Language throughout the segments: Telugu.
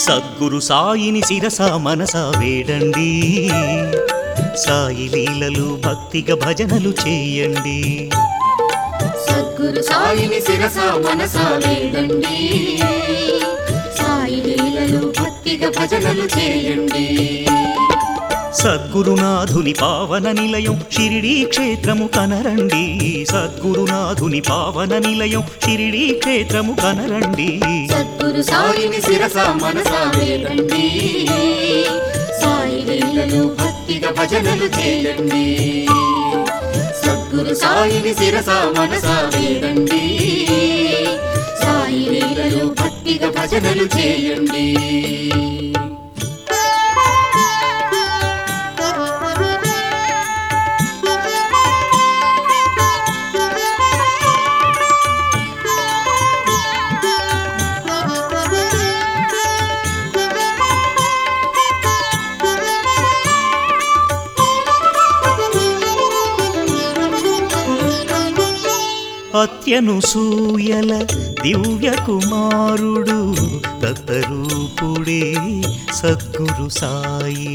సద్గురు సాయిని శిరస మనస వేడండి సాయి లీలలు భక్తిగా భజనలు చేయండి సద్గురు సాయిని శిరస మనస వేడండి సాయి లీలలు భక్తిగా భజనలు చేయండి సద్గురునాథుని పావన నిలయం షిరిడీ క్షేత్రము కనరండి సద్గురునాథుని పావన నిలయం షిరిడీ క్షేత్రము కనరండి సద్గురు సాయిని శిరస మనస వేడండి సాయి లీలలు భక్తిగా భజనలు చేయండి సద్గురు సాయిని శిరస మనస వేడండి సాయి లీలలు భక్తిగా భజనలు చేయండి అత్యనుసూయల దివ్య కుమారుడు దత్తరూపుడే సద్గురు సాయి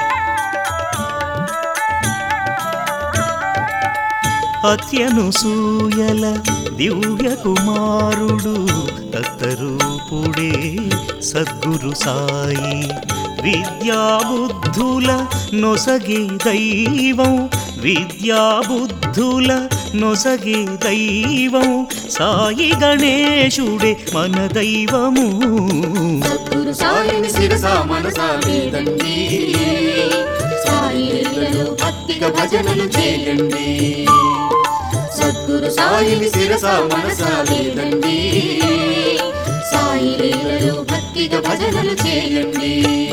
అత్యనుసూయల దివ్య కుమారుడు దత్తరూపుడే సద్గురు సాయి విద్యాబుద్ధుల నొసగే దైవం విద్యాబుద్ధుల నొసగే దైవం సాయి గణేశుడే మన దైవము సద్గురు సాయిని శిరస మనస వేదండి సాయి లీలలు భక్తిగా భజనలు చేయండి సద్గురు సాయిని శిరస మనస వేదండి సాయి లీలలు భక్తిగా భజనలు చేయండి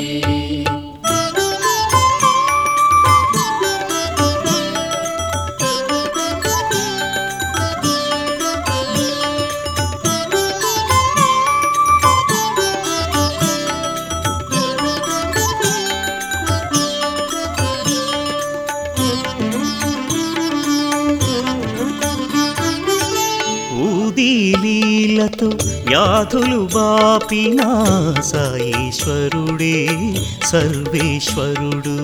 ఊదీలీలతో వ్యాధులు బాపిన సాయీశ్వరుడే సర్వేశ్వరుడు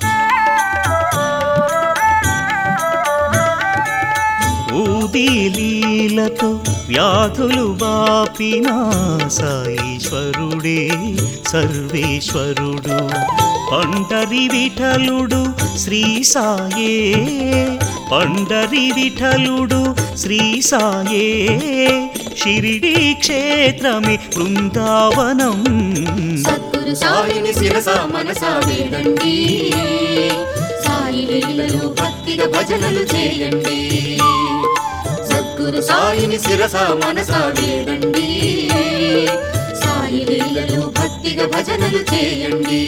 ఊదీలీలతో వ్యాధులు బాపిన సాయీశ్వరుడే సర్వేశ్వరుడు పండరి విఠలుడు శ్రీ సాయే పండరి విఠలుడు శ్రీ సాయే షిరిడి క్షేత్రమే బృందావనం సద్గురు సాయిని శిరస మనస వేదండి సాయి లీలలు భక్తిగా భజనలు చేయండి సద్గురు సాయిని శిరస మనస వేదండి సాయి లీలలు భక్తిగా భజనలు చేయండి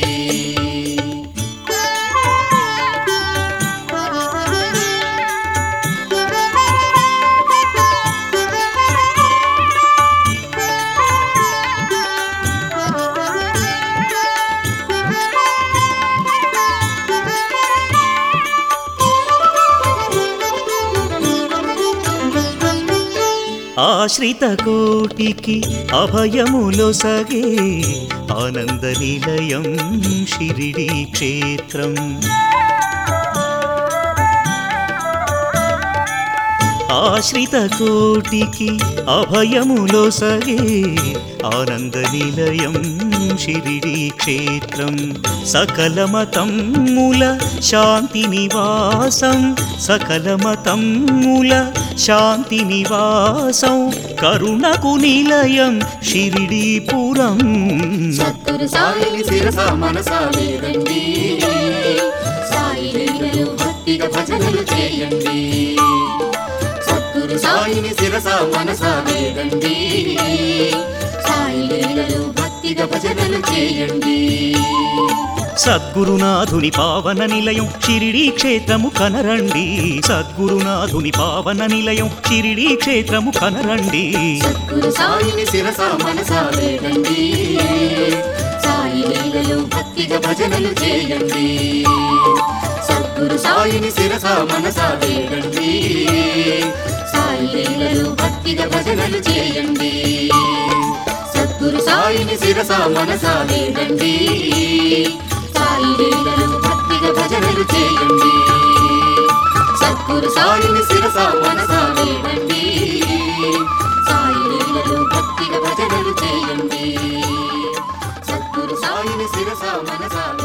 ఆశ్రిత కోటికి అభయములో సగే ఆనంద నిలయం షిరిడి క్షేత్రం ఆశ్రిత కోటికి అభయములో సగే ఆనంద నిలయం షిరిడి క్షేత్రం సకల మతమ్ముల శాంతి నివాసం సకల మతమ్ముల శాంతి నివాసం కరుణకు నిలయం షిరిడీపురం సద్గురు సాయిని శిరస మనస వేదండి సాయి లీలలు భక్తిగా భజనలు చేయండి సద్గురు సాయిని శిరస మనస వేదండి సాయి లీలలు భక్తిగా భజనలు చేయండి సద్గురునాథుని పావన నిలయం షిరిడీ క్షేత్రము కనరండి సద్గురునాథుని పావన నిలయం షిరిడీ క్షేత్రము కనరండి సద్గురు సాయిని శిరస మనస వేదండి సాయి లీలలు భక్తిగా భజనలు చేయండి సద్గురు సాయిని శిరస మనస వేదండి సాయి లీలలు భక్తిగా భజనలు చేయండి సద్గురు సద్గురు సాయిని శిరస మనస వేడండి సాయి లీలలు భక్తిగా భజనలు చేయండి సద్గురు సాయిని శిరస మనస వేడండి సాయి లీలలు భక్తిగా భజనలు చేయండి సద్గురు సాయిని శిరస మనస